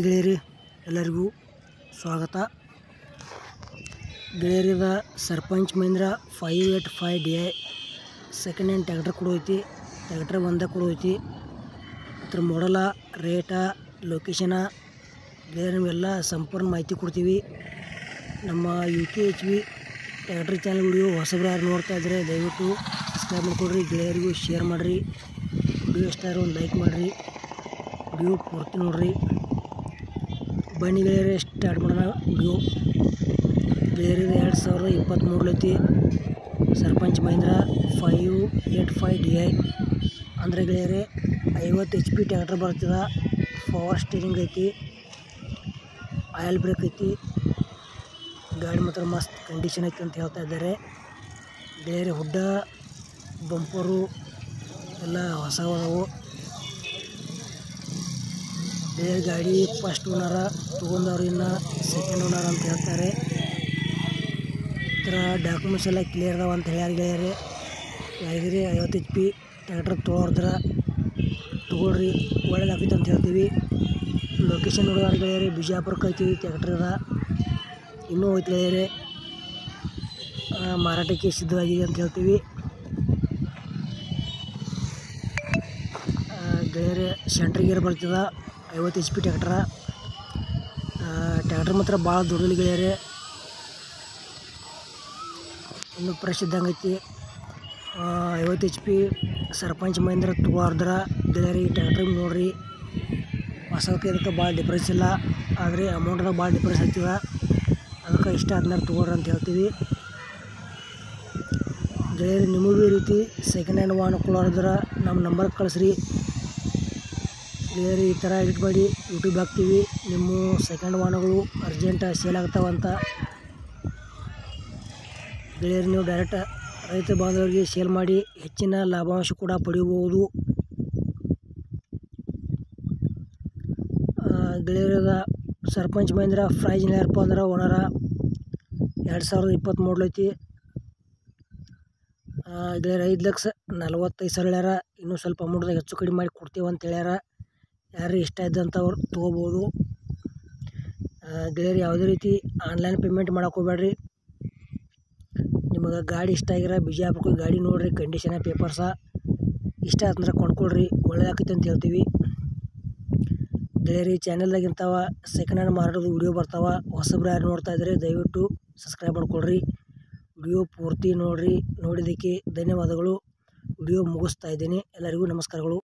hi ಗೆಳೆಯರಿ ಎಲ್ಲರಿಗೂ ಸ್ವಾಗತ ಗೆಳೆಯರಿದ Sarpanch Mahindra five eight five D I second hand tractor ಕೂಡ ಐತಿ ಟ್ಯಾಕ್ಟರ್ ಒಂದೇ ಕೂಡ ಐತಿ ಅದ್ರ ಮಾಡಲ ರೇಟ ಲೊಕೇಶನ ಗೆಳೆಯರು ನಿಮಗೆಲ್ಲ ಸಂಪೂರ್ಣ ಮಾಹಿತಿ ಕೊಡ್ತೀವಿ ನಮ್ಮ ಯು ಕೆ ಎಚ್ ವಿ ಟ್ಯಾಕ್ಟ್ರಿ ಚಾನಲ್ ವಿಡಿಯೋ ಹೊಸಬ್ರು ಯಾರು ನೋಡ್ತಾ ಇದ್ದರೆ ದಯವಿಟ್ಟು ಸಬ್ಸ್ಕ್ರೈಬ್ ಮಾಡಿಕೊಡ್ರಿ ಗೆಳೆಯರಿಗೂ ಶೇರ್ ಮಾಡಿರಿ ವಿಡಿಯೋ ಇಷ್ಟ ಆದ್ರೆ ಒಂದು ಲೈಕ್ ಮಾಡಿರಿ ವಿಡಿಯೋ ಪೂರ್ತಿ ನೋಡ್ರಿ ಬನ್ನಿ ಗೆಳೆಯರೇ ಸ್ಟಾರ್ಟ್ ಮಾಡೋಣ ವಿಡಿಯೋ ಗೆಳೆಯರಿಗೆ ಎರಡು ಸಾವಿರದ ಇಪ್ಪತ್ತ್ಮೂರಲೈತಿ Sarpanch Mahindra five eight five D I ಅಂದರೆ ಗೆಳೆಯರೆ ಐವತ್ತು ಎಚ್ ಪಿ ಟ್ಯಾಕ್ಟರ್ ಬರ್ತದ ಪವರ್ ಸ್ಟೀರಿಂಗ್ ಐತಿ ಆಯಿಲ್ ಬ್ರೇಕ್ ಐತಿ ಗಾಡಿ ಮಾತ್ರ ಮಸ್ತ್ ಕಂಡೀಷನ್ ಐತಿ ಅಂತ ಹೇಳ್ತಾ ಇದ್ದಾರೆ ಗೆಳೆಯರೆ ಹುಡ್ಡ ಬಂಪರು ಎಲ್ಲ ಹೊಸ ಅದಾವು ಬೇರೆ ಗಾಡಿ ಫಸ್ಟ್ ಓನರ ತೊಗೊಂಡವ್ರು ಇನ್ನು ಸೆಕೆಂಡ್ ಓನರ್ ಅಂತ ಹೇಳ್ತಾರೆ ಈ ಥರ ಡಾಕ್ಯುಮೆಂಟ್ಸ್ ಎಲ್ಲ ಕ್ಲಿಯರ್ ಅದಾವ ಅಂತ ಹೇಳ್ಯಾರ ಗೆಳೆಯರೆ ಯಾರಿಗಾರಿ ಐವತ್ತು ಎಚ್ ಪಿ ಟ್ಯಾಕ್ಟ್ರ್ ತೊಗೊಳ್ದ್ರ ತೊಗೊಳ್ರಿ ಒಳ್ಳೇದಾಗ್ತೈತೆ ಅಂತ ಹೇಳ್ತೀವಿ ಲೊಕೇಶನ್ ನೋಡೋರು ಗೆಳೆಯರೆ ಬಿಜಾಪುರಕ್ಕೆ ಐತಿ ಟ್ಯಾಕ್ಟ್ರ್ ಅದ ಇನ್ನೂ ಐತಿ ಗೆಳೆಯರೆ ಆ, ಮಾರಾಟಕ್ಕೆ ಸಿದ್ಧವಾಗಿದೆ ಅಂತ ಹೇಳ್ತೀವಿ ಆ, ಗೆಳೆಯರೆ ಸೆಂಟ್ರ್ ಗೇರ್ ಬರ್ತದ ಐವತ್ತು ಎಚ್ ಪಿ ಟ್ಯಾಕ್ಟ್ರ ಟ್ಯಾಕ್ಟ್ರ್ ಮಾತ್ರ ಭಾಳ ದೊಡ್ಡದು ಗೆಳೆಯರೆ ಇನ್ನು ಫ್ರೆಶ್ ಇದ್ದಂಗೆ ಐತಿ ಆ, ಐವತ್ತು ಎಚ್ ಪಿ ಸರ್ಪಂಚ್ ಮಹೇಂದ್ರ ತಗೋರ್ದ್ರ ಗೆಳೆಯರೆ ಈ ಟ್ಯಾಕ್ಟ್ರ್ ನೋಡ್ರಿ ಹೊಸಕ್ಕೆ ಇದಕ್ಕೆ ಭಾಳ ಡಿಫ್ರೆನ್ಸ್ ಇಲ್ಲ ಆದರೆ ಅಮೌಂಟ್ದಾಗ ಭಾಳ ಡಿಫ್ರೆನ್ಸ್ ಆಗ್ತದ ಅದಕ್ಕೆ ಇಷ್ಟ ಆದ್ಮೇಲೆ ತೊಗೊಳ್ರಿ ಅಂತ ಹೇಳ್ತೀವಿ ಗೆಳೆಯರು ನಿಮಗೂ ಈ ರೀತಿ ಸೆಕೆಂಡ್ ಹ್ಯಾಂಡ್ ವಾಹನ ಕೊಡೋದ್ರ ನಮ್ಮ ನಂಬರ್ ಕಳಿಸ್ರಿ ಗೆಳೆಯರು ಈ ಥರ ಎಡಿಟ್ ಮಾಡಿ ಯೂಟ್ಯೂಬ್ ಹಾಕ್ತೀವಿ ನಿಮ್ಮ ಸೆಕೆಂಡ್ ವಾಹನಗಳು ಅರ್ಜೆಂಟ್ ಸೇಲ್ ಆಗ್ತಾವಂತ ಗೆಳೆಯರು ನೀವು ಡೈರೆಕ್ಟ್ ರೈತ ಬಾಂಧವರಿಗೆ ಸೇಲ್ ಮಾಡಿ ಹೆಚ್ಚಿನ ಲಾಭಾಂಶ ಕೂಡ ಪಡೆಯಬಹುದು ಗೆಳೆಯರದ ಸರ್ಪಂಚ್ ಮಹೇಂದ್ರ ಪ್ರೈಸ್ ಏನಪ್ಪ ಅಂದ್ರೆ ಓನರ ಎರಡು ಸಾವಿರದ ಇಪ್ಪತ್ತ್ಮೂರು ಐತಿ ಗೆಳೆಯರ ಐದು ಲಕ್ಷ ನಲ್ವತ್ತೈದು ಸಾವಿರ ಹೇಳ್ಯಾರ ಇನ್ನೂ ಸ್ವಲ್ಪ ಅಮೌಂಟ್ದಾಗ ಹೆಚ್ಚು ಕಡಿಮೆ ಮಾಡಿ ಕೊಡ್ತೀವಿ ಅಂತ ಹೇಳ್ಯಾರ ಯಾರು ಇಷ್ಟ ಇದ್ದಂಥವ್ರು ತೊಗೋಬೋದು ಗೆಳೆಯರು ಯಾವುದೇ ರೀತಿ ಆನ್ಲೈನ್ ಪೇಮೆಂಟ್ ಮಾಡಕ್ಕೆ ಹೋಗ್ಬೇಡ್ರಿ ನಿಮಗೆ ಗಾಡಿ ಇಷ್ಟ ಆಗಿರ ಬಿಜಾಪುರಕ್ಕೆ ಗಾಡಿ ನೋಡ್ರಿ ಕಂಡೀಷನ ಪೇಪರ್ಸ ಇಷ್ಟ ಆತಂದ್ರೆ ಕೊಂಡ್ಕೊಳ್ರಿ ಒಳ್ಳೇದಾಕೈತೆ ಅಂತ ಹೇಳ್ತೀವಿ ಗೆಳೆಯರಿ ಚಾನಲ್ದಾಗ ಇಂಥವ ಸೆಕೆಂಡ್ ಹ್ಯಾಂಡ್ ಮಾರಾಟದ ವಿಡಿಯೋ ಬರ್ತಾವ ಹೊಸಬ್ರು ಯಾರು ನೋಡ್ತಾ ಇದ್ದಾರೆ ದಯವಿಟ್ಟು ಸಬ್ಸ್ಕ್ರೈಬ್ ಮಾಡ್ಕೊಳ್ರಿ ವಿಡಿಯೋ ಪೂರ್ತಿ ನೋಡ್ರಿ ನೋಡಿದ್ದಕ್ಕೆ ಧನ್ಯವಾದಗಳು ವಿಡಿಯೋ ಮುಗಿಸ್ತಾ ಇದ್ದೀನಿ ಎಲ್ಲರಿಗೂ ನಮಸ್ಕಾರಗಳು